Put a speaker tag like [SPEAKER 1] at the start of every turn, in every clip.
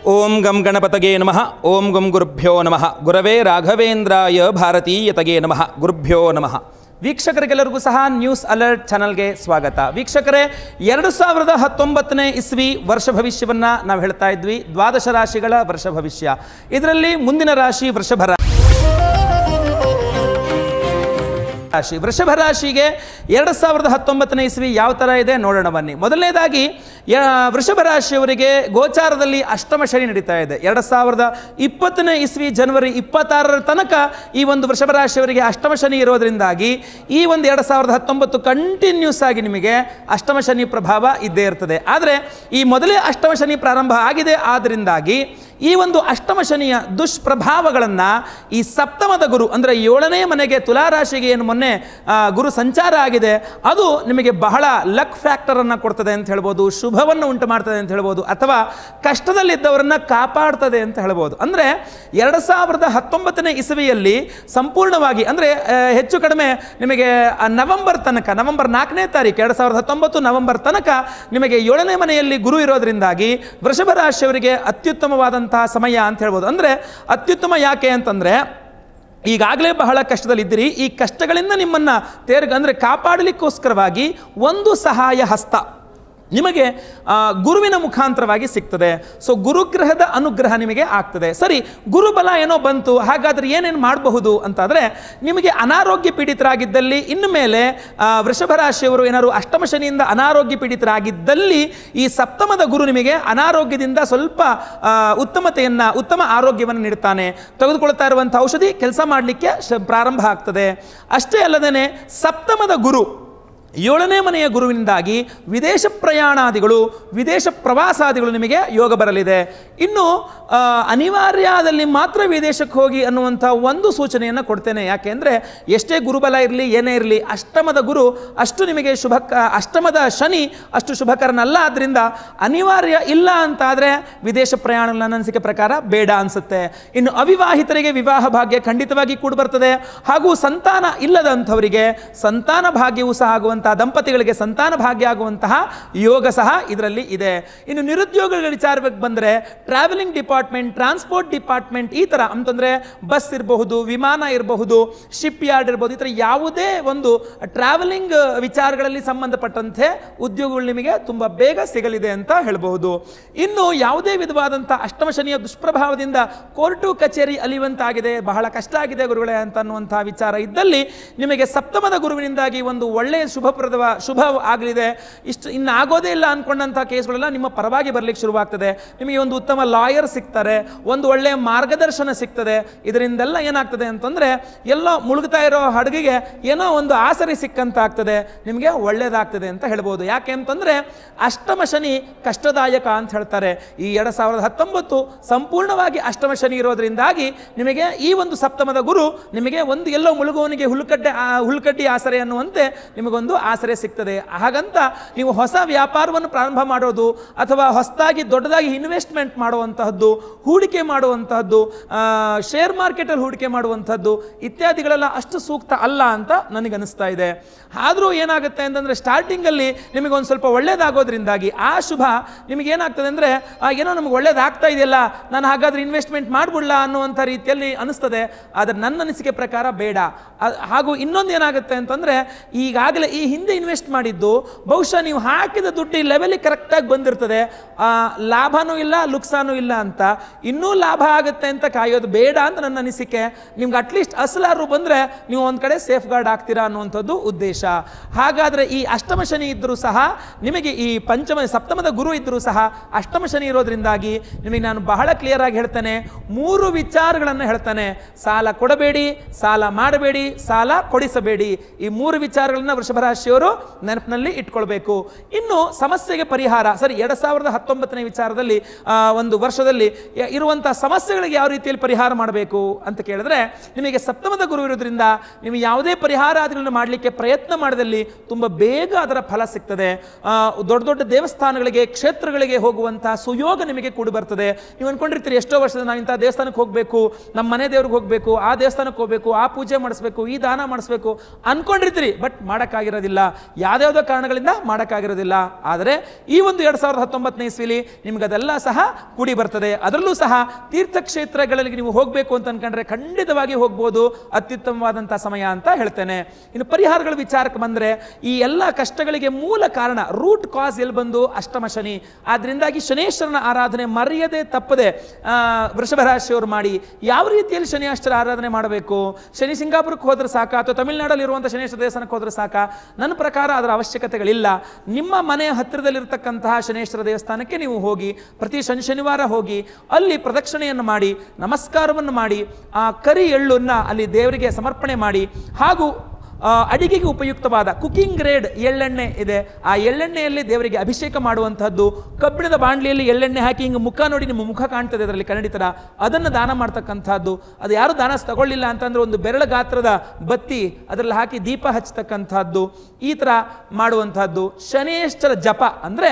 [SPEAKER 1] ಓಂ ಗಂ ಗಣಪತಗೆ ನಮಃ ಓಂ ಗಂ ಗುರುಭ್ಯೋ ನಮಃ ಗುರವೇ ರಾಘವೇಂದ್ರಾಯ ಭಾರತೀಯತಗೆ ನಮಃ ಗುರುಭ್ಯೋ ನಮಃ ವೀಕ್ಷಕರಿಗೆಲ್ಲರಿಗೂ ಸಹ ನ್ಯೂಸ್ ಅಲರ್ಟ್ ಚಾನಲ್ಗೆ ಸ್ವಾಗತ ವೀಕ್ಷಕರೇ ಎರಡು ಸಾವಿರದ ಹತ್ತೊಂಬತ್ತನೇ ಇಸ್ವಿ ವರ್ಷ ಭವಿಷ್ಯವನ್ನು ನಾವು ಹೇಳ್ತಾ ಇದ್ವಿ ದ್ವಾದಶ ರಾಶಿಗಳ ವರ್ಷ ಭವಿಷ್ಯ ಇದರಲ್ಲಿ ಮುಂದಿನ ರಾಶಿ ವೃಷಭ ರಾಶಿ ರಾಶಿ ವೃಷಭ ರಾಶಿಗೆ ಎರಡು ಸಾವಿರದ ಹತ್ತೊಂಬತ್ತನೇ ಇಸ್ವಿ ಯಾವ ಥರ ಇದೆ ನೋಡೋಣ ಬನ್ನಿ ಮೊದಲನೇದಾಗಿ ಯ- ವೃಷಭ ರಾಶಿಯವರಿಗೆ ಗೋಚಾರದಲ್ಲಿ ಅಷ್ಟಮ ಶನಿ ನಡೀತಾ ಇದೆ ಎರಡು ಸಾವಿರದ ಇಪ್ಪತ್ತನೇ ಇಸ್ವಿ ಜನವರಿ ಇಪ್ಪತ್ತಾರರ ತನಕ ಈ ಒಂದು ವೃಷಭ ರಾಶಿಯವರಿಗೆ ಅಷ್ಟಮ ಶನಿ ಇರೋದ್ರಿಂದಾಗಿ ಈ ಒಂದು ಎರಡು ಸಾವಿರದ ಹತ್ತೊಂಬತ್ತು ಕಂಟಿನ್ಯೂಸ್ ಆಗಿ ನಿಮಗೆ ಅಷ್ಟಮ ಶನಿ ಪ್ರಭಾವ ಇದ್ದೇ ಇರ್ತದೆ ಆದರೆ ಈ ಮೊದಲೇ ಅಷ್ಟಮ ಶನಿ ಪ್ರಾರಂಭ ಆಗಿದೆ ಆದ್ದರಿಂದಾಗಿ ಈ ಒಂದು ಅಷ್ಟಮ ಶನಿಯ ದುಷ್ಪ್ರಭಾವಗಳನ್ನು ಈ ಸಪ್ತಮದ ಗುರು ಅಂದರೆ ಏಳನೇ ಮನೆಗೆ ತುಲಾರಾಶಿಗೆ ಏನು ಮೊನ್ನೆ ಆ, ಗುರು ಸಂಚಾರ ಆಗಿದೆ ಅದು ನಿಮಗೆ ಬಹಳ ಲಕ್ ಫ್ಯಾಕ್ಟರನ್ನು ಕೊಡ್ತದೆ ಅಂತ ಹೇಳ್ಬೋದು ಶುಭವನ್ನು ಉಂಟು ಮಾಡ್ತದೆ ಅಂತ ಹೇಳ್ಬೋದು ಅಥವಾ ಕಷ್ಟದಲ್ಲಿದ್ದವರನ್ನು ಕಾಪಾಡ್ತದೆ ಅಂತ ಹೇಳ್ಬೋದು ಅಂದರೆ ಎರಡು ಸಾವಿರದ ಹತ್ತೊಂಬತ್ತನೇ ಇಸವಿಯಲ್ಲಿ ಸಂಪೂರ್ಣವಾಗಿ ಅಂದರೆ ಹೆಚ್ಚು ಕಡಿಮೆ ನಿಮಗೆ ಆ ನವೆಂಬರ್ ತನಕ ನವೆಂಬರ್ ನಾಲ್ಕನೇ ತಾರೀಕು ಎರಡು ಸಾವಿರದ ಹತ್ತೊಂಬತ್ತು ನವೆಂಬರ್ ತನಕ ನಿಮಗೆ ಏಳನೇ ಮನೆಯಲ್ಲಿ ಗುರು ಇರೋದ್ರಿಂದಾಗಿ ವೃಷಭ ರಾಶಿಯವರಿಗೆ ಅತ್ಯುತ್ತಮವಾದಂತಹ ಸಮಯ ಅಂತ ಹೇಳ್ಬೋದು ಅಂದರೆ ಅತ್ಯುತ್ತಮ ಯಾಕೆ ಅಂತಂದರೆ ಈಗಾಗಲೇ ಬಹಳ ಕಷ್ಟದಲ್ಲಿದ್ದೀರಿ ಈ ಕಷ್ಟಗಳಿಂದ ನಿಮ್ಮನ್ನು ತೇರ್ಗ ಅಂದರೆ ಕಾಪಾಡಲಿಕ್ಕೋಸ್ಕರವಾಗಿ ಒಂದು ಸಹಾಯ ಹಸ್ತ ನಿಮಗೆ ಆ, ಗುರುವಿನ ಮುಖಾಂತರವಾಗಿ ಸಿಗ್ತದೆ ಸೊ ಗುರುಗ್ರಹದ ಅನುಗ್ರಹ ನಿಮಗೆ ಆಗ್ತದೆ ಸರಿ ಗುರುಬಲ ಏನೋ ಬಂತು ಹಾಗಾದ್ರೆ ಏನೇನು ಮಾಡಬಹುದು ಅಂತಾದರೆ ನಿಮಗೆ ಅನಾರೋಗ್ಯ ಪೀಡಿತರಾಗಿದ್ದಲ್ಲಿ ಇನ್ನು ಮೇಲೆ ಆ, ವೃಷಭ ರಾಶಿಯವರು ಏನಾದ್ರು ಅಷ್ಟಮ ಶನಿಯಿಂದ ಅನಾರೋಗ್ಯ ಪೀಡಿತರಾಗಿದ್ದಲ್ಲಿ ಈ ಸಪ್ತಮದ ಗುರು ನಿಮಗೆ ಅನಾರೋಗ್ಯದಿಂದ ಸ್ವಲ್ಪ ಆ, ಉತ್ತಮತೆಯನ್ನು ಉತ್ತಮ ಆರೋಗ್ಯವನ್ನು ನೀಡ್ತಾನೆ ತೆಗೆದುಕೊಳ್ತಾ ಇರುವಂಥ ಔಷಧಿ ಕೆಲಸ ಮಾಡಲಿಕ್ಕೆ ಪ್ರಾರಂಭ ಆಗ್ತದೆ ಅಷ್ಟೇ ಅಲ್ಲದೇ ಸಪ್ತಮದ ಗುರು ಏಳನೇ ಮನೆಯ ಗುರುವಿನಿಂದಾಗಿ ವಿದೇಶ ಪ್ರಯಾಣಾದಿಗಳು ವಿದೇಶ ಪ್ರವಾಸಾದಿಗಳು ನಿಮಗೆ ಯೋಗ ಬರಲಿದೆ ಇನ್ನು ಆ, ಅನಿವಾರ್ಯದಲ್ಲಿ ಮಾತ್ರ ವಿದೇಶಕ್ಕೆ ಹೋಗಿ ಅನ್ನುವಂಥ ಒಂದು ಸೂಚನೆಯನ್ನು ಕೊಡ್ತೇನೆ ಯಾಕೆಂದರೆ ಎಷ್ಟೇ ಗುರುಬಲ ಇರಲಿ ಏನೇ ಇರಲಿ ಅಷ್ಟಮದ ಗುರು ಅಷ್ಟು ನಿಮಗೆ ಶುಭ ಅಷ್ಟಮದ ಶನಿ ಅಷ್ಟು ಶುಭಕರನಲ್ಲ ಆದ್ದರಿಂದ ಅನಿವಾರ್ಯ ಇಲ್ಲ ಅಂತಾದರೆ ವಿದೇಶ ಪ್ರಯಾಣ ನನ್ನ ಅನಿಸಿಕೆ ಪ್ರಕಾರ ಬೇಡ ಅನಿಸುತ್ತೆ ಇನ್ನು ಅವಿವಾಹಿತರಿಗೆ ವಿವಾಹ ಭಾಗ್ಯ ಖಂಡಿತವಾಗಿ ಕೂಡ ಬರ್ತದೆ ಹಾಗೂ ಸಂತಾನ ಇಲ್ಲದಂಥವರಿಗೆ ಸಂತಾನ ಭಾಗ್ಯವೂ ಸಹ ಆಗುವಂತಹ ದಂಪತಿಗಳಿಗೆ ಸಂತಾನ ಭಾಗ್ಯ ಆಗುವಂತಹ ಯೋಗ ಸಹ ಇದರಲ್ಲಿ ಇದೆ ಇನ್ನು ನಿರುದ್ಯೋಗಗಳ ವಿಚಾರಕ್ಕೆ ಬಂದರೆ ಟ್ರಾವೆಲಿಂಗ್ ಡಿಪಾರ್ಟ್ಮೆಂಟ್ ಟ್ರಾನ್ಸ್ಪೋರ್ಟ್ ಡಿಪಾರ್ಟ್ಮೆಂಟ್ ಈ ಥರ ಅಂತಂದರೆ ಬಸ್ ಇರಬಹುದು ವಿಮಾನ ಇರಬಹುದು ಶಿಪ್ ಯಾರ್ಡ್ ಇರಬಹುದು ಈ ಥರ ಯಾವುದೇ ಒಂದು ಟ್ರಾವೆಲಿಂಗ್ ವಿಚಾರಗಳಲ್ಲಿ ಸಂಬಂಧಪಟ್ಟಂತೆ ಉದ್ಯೋಗಗಳು ನಿಮಗೆ ತುಂಬ ಬೇಗ ಸಿಗಲಿದೆ ಅಂತ ಹೇಳಬಹುದು ಇನ್ನು ಯಾವುದೇ ವಿಧವಾದಂಥ ಅಷ್ಟಮ ಶನಿಯ ದುಷ್ಪ್ರಭಾವದಿಂದ ಕೋರ್ಟು ಕಚೇರಿ ಅಲಿಯುವಂತಾಗಿದೆ ಬಹಳ ಕಷ್ಟ ಆಗಿದೆ ಗುರುಗಳೇ ಅಂತ ಅನ್ನುವಂಥ ವಿಚಾರ ಇದ್ದಲ್ಲಿ ನಿಮಗೆ ಸಪ್ತಮದ ಗುರುವಿನಿಂದಾಗಿ ಒಂದು ಒಳ್ಳೆಯ ಶುಭಪ್ರದವ ಶುಭ ಆಗಲಿದೆ ಇಷ್ಟು ಇನ್ನು ಆಗೋದೇ ಇಲ್ಲ ಅನ್ಕೊಂಡಂಥ ಕೇಸ್ಗಳೆಲ್ಲ ನಿಮ್ಮ ಪರವಾಗಿ ಬರ್ಲಿಕ್ಕೆ ಶುರುವಾಗ್ತದೆ ನಿಮಗೆ ಒಂದು ಉತ್ತಮ ಲಾಯರ್ ಸಿಗ್ತಾರೆ ಒಂದು ಒಳ್ಳೆಯ ಮಾರ್ಗದರ್ಶನ ಸಿಗ್ತದೆ ಇದರಿಂದೆಲ್ಲ ಏನಾಗ್ತದೆ ಅಂತಂದರೆ ಎಲ್ಲೋ ಮುಳುಗ್ತಾ ಇರೋ ಹಡಗಿಗೆ ಏನೋ ಒಂದು ಆಸರೆ ಸಿಕ್ಕಂತ ಆಗ್ತದೆ ನಿಮಗೆ ಒಳ್ಳೆಯದಾಗ್ತದೆ ಅಂತ ಹೇಳ್ಬೋದು ಯಾಕೆ ಅಂತಂದರೆ ಅಷ್ಟಮ ಶನಿ ಕಷ್ಟದಾಯಕ ಅಂತ ಹೇಳ್ತಾರೆ ಈ ಎರಡು ಸಾವಿರದ ಹತ್ತೊಂಬತ್ತು ಸಂಪೂರ್ಣವಾಗಿ ಅಷ್ಟಮ ಶನಿ ಇರೋದ್ರಿಂದಾಗಿ ನಿಮಗೆ ಈ ಒಂದು ಸಪ್ತಮದ ಗುರು ನಿಮಗೆ ಒಂದು ಎಲ್ಲೋ ಮುಳುಗುವವನಿಗೆ ಹುಲ್ಕಡ್ಡೆ ಆ, ಹುಲ್ಕಡ್ಡಿ ಆಸರೆ ಅನ್ನುವಂತೆ ನಿಮಗೊಂದು ಆಸರೆ ಸಿಗ್ತದೆ ಹಾಗಂತ ನೀವು ಹೊಸ ವ್ಯಾಪಾರವನ್ನು ಪ್ರಾರಂಭ ಮಾಡೋದು ಅಥವಾ ಹೊಸದಾಗಿ ದೊಡ್ಡದಾಗಿ ಇನ್ವೆಸ್ಟ್ಮೆಂಟ್ ಮಾಡುವಂತಹದ್ದು ಹೂಡಿಕೆ ಮಾಡುವಂತಹದ್ದು ಶೇರ್ ಮಾರ್ಕೆಟಲ್ಲಿ ಹೂಡಿಕೆ ಮಾಡುವಂಥದ್ದು ಇತ್ಯಾದಿಗಳೆಲ್ಲ ಅಷ್ಟು ಸೂಕ್ತ ಅಲ್ಲ ಅಂತ ನನಗನ್ನಿಸ್ತಾ ಇದೆ ಆದರೂ ಏನಾಗುತ್ತೆ ಅಂತಂದರೆ ಸ್ಟಾರ್ಟಿಂಗಲ್ಲಿ ನಿಮಗೆ ಒಂದು ಸ್ವಲ್ಪ ಒಳ್ಳೇದಾಗೋದ್ರಿಂದಾಗಿ ಆ ಶುಭ ನಿಮಗೆ ಏನಾಗ್ತದೆ ಅಂದರೆ ಏನೋ ನಮಗೆ ಒಳ್ಳೇದಾಗ್ತಾ ಇದೆಯಲ್ಲ ನಾನು ಹಾಗಾದ್ರೆ ಇನ್ವೆಸ್ಟ್ಮೆಂಟ್ ಮಾಡ್ಬಿಡ್ಲಾ ಅನ್ನುವಂಥ ರೀತಿಯಲ್ಲಿ ಅನಿಸ್ತದೆ ಆದರೆ ನನ್ನ ಅನಿಸಿಕೆ ಪ್ರಕಾರ ಬೇಡ ಅ- ಹಾಗೂ ಇನ್ನೊಂದು ಏನಾಗುತ್ತೆ ಅಂತಂದರೆ ಈಗಾಗಲೇ ಈ ಹಿಂದೆ ಇನ್ವೆಸ್ಟ್ ಮಾಡಿದ್ದು ಬಹುಶಃ ನೀವು ಹಾಕಿದ ದುಡ್ಡು ಈ ಲೆವೆಲಿಗೆ ಕರೆಕ್ಟಾಗಿ ಬಂದಿರ್ತದೆ ಆ, ಲಾಭನೂ ಇಲ್ಲ ಲುಕ್ಸಾನೂ ಇಲ್ಲ ಅಂತ ಇನ್ನೂ ಲಾಭ ಆಗುತ್ತೆ ಅಂತ ಕಾಯೋದು ಬೇಡ ಅಂತ ನನ್ನ ಅನಿಸಿಕೆ ನಿಮ್ಗೆ ಅಟ್ಲೀಸ್ಟ್ ಅಸಲಾರು ಬಂದರೆ ನೀವು ಒಂದು ಕಡೆ ಸೇಫ್ ಗಾರ್ಡ್ ಆಗ್ತೀರಾ ಅನ್ನುವಂಥದ್ದು ಉದ್ದೇಶ ಹಾಗಾದರೆ ಈ ಅಷ್ಟಮ ಶನಿ ಇದ್ದರೂ ಸಹ ನಿಮಗೆ ಈ ಪಂಚಮ ಸಪ್ತಮದ ಗುರು ಇದ್ದರೂ ಸಹ ಅಷ್ಟಮ ಶನಿ ಇರೋದ್ರಿಂದಾಗಿ ನಿಮಗೆ ನಾನು ಬಹಳ ಕ್ಲಿಯರ್ ಆಗಿ ಹೇಳ್ತೇನೆ ಮೂರು ವಿಚಾರಗಳನ್ನು ಹೇಳ್ತಾನೆ ಸಾಲ ಕೊಡಬೇಡಿ ಸಾಲ ಮಾಡಬೇಡಿ ಸಾಲ ಕೊಡಿಸಬೇಡಿ ಈ ಮೂರು ವಿಚಾರಗಳನ್ನ ವೃಷಭ ರಾಶಿಯವರು ನೆನಪಿನಲ್ಲಿ ಇಟ್ಕೊಳ್ಬೇಕು ಇನ್ನು ಸಮಸ್ಯೆಗೆ ಪರಿಹಾರ ಸರಿ ಎರಡು ಸಾವಿರದ ಹತ್ತೊಂಬತ್ತನೇ ವಿಚಾರದಲ್ಲಿ ಆ, ಒಂದು ವರ್ಷದಲ್ಲಿ ಯ- ಇರುವಂಥ ಸಮಸ್ಯೆಗಳಿಗೆ ಯಾವ ರೀತಿಯಲ್ಲಿ ಪರಿಹಾರ ಮಾಡಬೇಕು ಅಂತ ಕೇಳಿದ್ರೆ ನಿಮಗೆ ಸಪ್ತಮದ ಗುರು ಇರೋದ್ರಿಂದ ನೀವು ಯಾವುದೇ ಪರಿಹಾರಾದಿಗಳನ್ನು ಮಾಡಲಿಕ್ಕೆ ಪ್ರಯತ್ನ ಮಾಡಿದಲ್ಲಿ ತುಂಬ ಬೇಗ ಅದರ ಫಲ ಸಿಗ್ತದೆ ಆ, ದೊಡ್ಡ ದೊಡ್ಡ ದೇವಸ್ಥಾನಗಳಿಗೆ ಕ್ಷೇತ್ರಗಳಿಗೆ ಹೋಗುವಂಥ ಸುಯೋಗ ನಿಮಗೆ ಕೂಡಿ ಬರ್ತದೆ ನೀವು ಅನ್ಕೊಂಡಿರ್ತೀರಿ ಎಷ್ಟೋ ವರ್ಷದ ನಾವು ಇಂಥ ದೇವಸ್ಥಾನಕ್ಕೆ ಹೋಗಬೇಕು ನಮ್ಮ ಮನೆ ದೇವ್ರಿಗೆ ಹೋಗಬೇಕು ಆ ದೇವಸ್ಥಾನಕ್ಕೆ ಹೋಗಬೇಕು ಆ ಪೂಜೆ ಮಾಡಿಸ್ಬೇಕು ಈ ದಾನ ಮಾಡಿಸ್ಬೇಕು ಅನ್ಕೊಂಡಿರ್ತೀರಿ ಬಟ್ ಮಾಡೋಕ್ಕಾಗಿರೋದಿಲ್ಲ ಮಾಡೋಕ್ಕಾಗೋದಿಲ್ಲ ಯಾವ್ದಾವುದೋ ಕಾರಣಗಳಿಂದ ಮಾಡೋಕ್ಕಾಗಿರೋದಿಲ್ಲ ಆದರೆ ಈ ಒಂದು ಎರಡು ಸಾವಿರದ ಹತ್ತೊಂಬತ್ತನೇ ಇಸ್ವಿಲಿ ನಿಮ್ಗೆ ಅದೆಲ್ಲ ಸಹ ಕೂಡಿ ಬರ್ತದೆ ಅದರಲ್ಲೂ ಸಹ ತೀರ್ಥಕ್ಷೇತ್ರಗಳಲ್ಲಿ ನೀವು ಹೋಗಬೇಕು ಅಂತ ಅನ್ಕೊಂಡ್ರೆ ಖಂಡಿತವಾಗಿ ಹೋಗ್ಬೋದು ಅತ್ಯುತ್ತಮವಾದಂಥ ಸಮಯ ಅಂತ ಹೇಳ್ತೇನೆ ಇನ್ನು ಪರಿಹಾರಗಳ ವಿಚಾರಕ್ಕೆ ಬಂದರೆ ಈ ಎಲ್ಲ ಕಷ್ಟಗಳಿಗೆ ಮೂಲ ಕಾರಣ ರೂಟ್ ಕಾಸ್ ಎಲ್ಲಿ ಬಂದು ಅಷ್ಟಮ ಶನಿ ಆದ್ರಿಂದಾಗಿ ಶನೇಶ್ವರನ ಆರಾಧನೆ ಮರೆಯದೆ ತಪ್ಪದೆ ಆ, ವೃಷಭ ರಾಶಿಯವರು ಮಾಡಿ ಯಾವ ರೀತಿಯಲ್ಲಿ ಶನಿಯಾಶ್ವರ ಆರಾಧನೆ ಮಾಡಬೇಕು ಶನಿ ಸಿಂಗಾಪುರಕ್ಕೆ ಹೋದ್ರೆ ಸಾಕ ಅಥವಾ ತಮಿಳುನಾಡಲ್ಲಿ ಇರುವಂಥ ಶನೇಶ್ವರ ದೇವಸ್ಥಾನಕ್ಕೆ ಹೋದ್ರೆ ಸಾಕ ನನ್ನ ಪ್ರಕಾರ ಅದರ ಅವಶ್ಯಕತೆಗಳಿಲ್ಲ ನಿಮ್ಮ ಮನೆಯ ಹತ್ತಿರದಲ್ಲಿರ್ತಕ್ಕಂತಹ ಶನೇಶ್ವರ ದೇವಸ್ಥಾನಕ್ಕೆ ನೀವು ಹೋಗಿ ಪ್ರತಿ ಶನಿ ಶನಿವಾರ ಹೋಗಿ ಅಲ್ಲಿ ಪ್ರದಕ್ಷಿಣೆಯನ್ನು ಮಾಡಿ ನಮಸ್ಕಾರವನ್ನು ಮಾಡಿ ಆ ಕರಿ ಎಳ್ಳನ್ನು ಅಲ್ಲಿ ದೇವರಿಗೆ ಸಮರ್ಪಣೆ ಮಾಡಿ ಹಾಗೂ ಆ, ಅಡಿಗೆಗೆ ಉಪಯುಕ್ತವಾದ ಕುಕಿಂಗ್ ಗ್ರೇಡ್ ಎಳ್ಳೆಣ್ಣೆ ಇದೆ ಆ ಎಳ್ಳೆಣ್ಣೆಯಲ್ಲಿ ದೇವರಿಗೆ ಅಭಿಷೇಕ ಮಾಡುವಂತಹದ್ದು ಕಬ್ಬಿಣದ ಬಾಂಡ್ಲಿಯಲ್ಲಿ ಎಳ್ಳೆಣ್ಣೆ ಹಾಕಿ ಹಿಂಗೆ ಮುಖ ನೋಡಿ ನಿಮ್ಮ ಮುಖ ಕಾಣ್ತದೆ ಅದರಲ್ಲಿ ಕನ್ನಡಿತರ ಅದನ್ನು ದಾನ ಮಾಡ್ತಕ್ಕಂಥದ್ದು ಅದು ಯಾರು ದಾನ ತಗೊಳ್ಳಿಲ್ಲ ಅಂತಂದ್ರೆ ಒಂದು ಬೆರಳ ಗಾತ್ರದ ಬತ್ತಿ ಅದರಲ್ಲಿ ಹಾಕಿ ದೀಪ ಹಚ್ಚತಕ್ಕಂಥದ್ದು ಈ ಥರ ಮಾಡುವಂತಹದ್ದು ಶನೇಶ್ವರ ಜಪ ಅಂದರೆ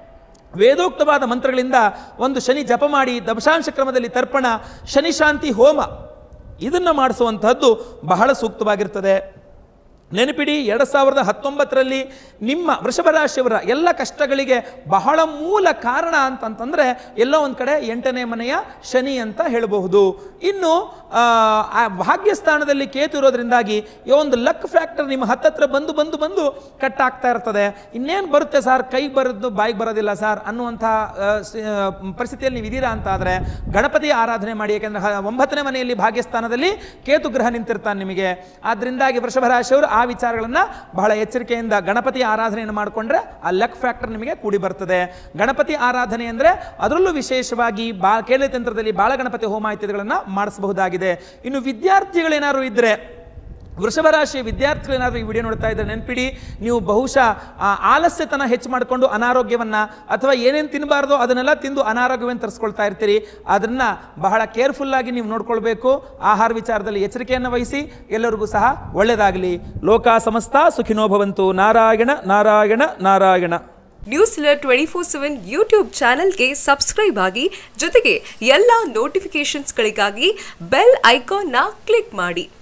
[SPEAKER 1] ವೇದೋಕ್ತವಾದ ಮಂತ್ರಗಳಿಂದ ಒಂದು ಶನಿ ಜಪ ಮಾಡಿ ದಶಾಂಶ ಕ್ರಮದಲ್ಲಿ ತರ್ಪಣ ಶನಿ ಶಾಂತಿ ಹೋಮ ಇದನ್ನು ಮಾಡಿಸುವಂತಹದ್ದು ಬಹಳ ಸೂಕ್ತವಾಗಿರ್ತದೆ ನೆನಪಿಡಿ ಎರಡು ಸಾವಿರದ ಹತ್ತೊಂಬತ್ತರಲ್ಲಿ ನಿಮ್ಮ ವೃಷಭ ರಾಶಿಯವರ ಎಲ್ಲ ಕಷ್ಟಗಳಿಗೆ ಬಹಳ ಮೂಲ ಕಾರಣ ಅಂತಂತಂದರೆ ಎಲ್ಲೋ ಒಂದು ಕಡೆ ಎಂಟನೇ ಮನೆಯ ಶನಿ ಅಂತ ಹೇಳಬಹುದು ಇನ್ನು ಆ, ಆ ಭಾಗ್ಯಸ್ಥಾನದಲ್ಲಿ ಕೇತು ಇರೋದ್ರಿಂದಾಗಿ ಈ ಒಂದು ಲಕ್ ಫ್ಯಾಕ್ಟರ್ ನಿಮ್ಮ ಹತ್ತತ್ರ ಬಂದು ಬಂದು ಬಂದು ಕಟ್ ಆಗ್ತಾ ಇರ್ತದೆ ಇನ್ನೇನು ಬರುತ್ತೆ ಸರ್ ಕೈಗೆ ಬರೋದು ಬಾಯಿಗೆ ಬರೋದಿಲ್ಲ ಸರ್ ಅನ್ನುವಂಥ ಆ, ಸ- ಆ, ಪರಿಸ್ಥಿತಿಯಲ್ಲಿ ನೀವು ಇದೀರಾ ಅಂತ ಆದರೆ ಗಣಪತಿ ಆರಾಧನೆ ಮಾಡಿ ಯಾಕೆಂದರೆ ಹ- ಒಂಬತ್ತನೇ ಮನೆಯಲ್ಲಿ ಭಾಗ್ಯಸ್ಥಾನದಲ್ಲಿ ಕೇತು ಗ್ರಹ ನಿಂತಿರ್ತಾನೆ ನಿಮಗೆ ಆದ್ರಿಂದಾಗಿ ವೃಷಭ ರಾಶಿಯವರು ಆ ವಿಚಾರಗಳನ್ನು ಬಹಳ ಎಚ್ಚರಿಕೆಯಿಂದ ಗಣಪತಿ ಆರಾಧನೆಯನ್ನು ಮಾಡಿಕೊಂಡ್ರೆ ಆ ಲಕ್ ಫ್ಯಾಕ್ಟರ್ ನಿಮಗೆ ಕೂಡಿ ಬರ್ತದೆ ಗಣಪತಿ ಆರಾಧನೆ ಅಂದರೆ ಅದರಲ್ಲೂ ವಿಶೇಷವಾಗಿ ಬಾ ಕೇಂದ್ರತಂತ್ರದಲ್ಲಿ ಬಾಲಗಣಪತಿ ಹೋಮ ಇತ್ಯಾದಿಗಳನ್ನು ಮಾಡಿಸಬಹುದಾಗಿದೆ ಇನ್ನು ವಿದ್ಯಾರ್ಥಿಗಳೇನಾದ್ರು ಇದ್ದರೆ ವೃಷಭ ರಾಶಿಯ ವಿದ್ಯಾರ್ಥಿಗಳೇನಾದರೂ ಈ ವಿಡಿಯೋ ನೋಡ್ತಾ ಇದ್ದಾರೆ ನೆನ್ಪಿಡಿ ನೀವು ಬಹುಶಃ ಆ ಆಲಸ್ಯತನ ಹೆಚ್ಚು ಮಾಡಿಕೊಂಡು ಅನಾರೋಗ್ಯವನ್ನು ಅಥವಾ ಏನೇನು ತಿನ್ನಬಾರ್ದೋ ಅದನ್ನೆಲ್ಲ ತಿಂದು ಅನಾರೋಗ್ಯವನ್ನು ತರಿಸ್ಕೊಳ್ತಾ ಇರ್ತೀರಿ ಅದನ್ನು ಬಹಳ ಕೇರ್ಫುಲ್ಲಾಗಿ ನೀವು ನೋಡ್ಕೊಳ್ಬೇಕು ಆಹಾರ ವಿಚಾರದಲ್ಲಿ ಎಚ್ಚರಿಕೆಯನ್ನು ವಹಿಸಿ ಎಲ್ಲರಿಗೂ ಸಹ ಒಳ್ಳೆಯದಾಗಲಿ ಲೋಕ ಸಮಸ್ತ ಸುಖಿನೋ ಭವಂತು Narayana Narayana Narayana
[SPEAKER 2] news twenty four seven YouTube ಚಾನೆಲ್ಗೆ ಸಬ್ಸ್ಕ್ರೈಬ್ ಆಗಿ ಜೊತೆಗೆ ಎಲ್ಲ ನೋಟಿಫಿಕೇಶನ್ಸ್ಗಳಿಗಾಗಿ ಬೆಲ್ ಐಕಾನ್ನ ಕ್ಲಿಕ್ ಮಾಡಿ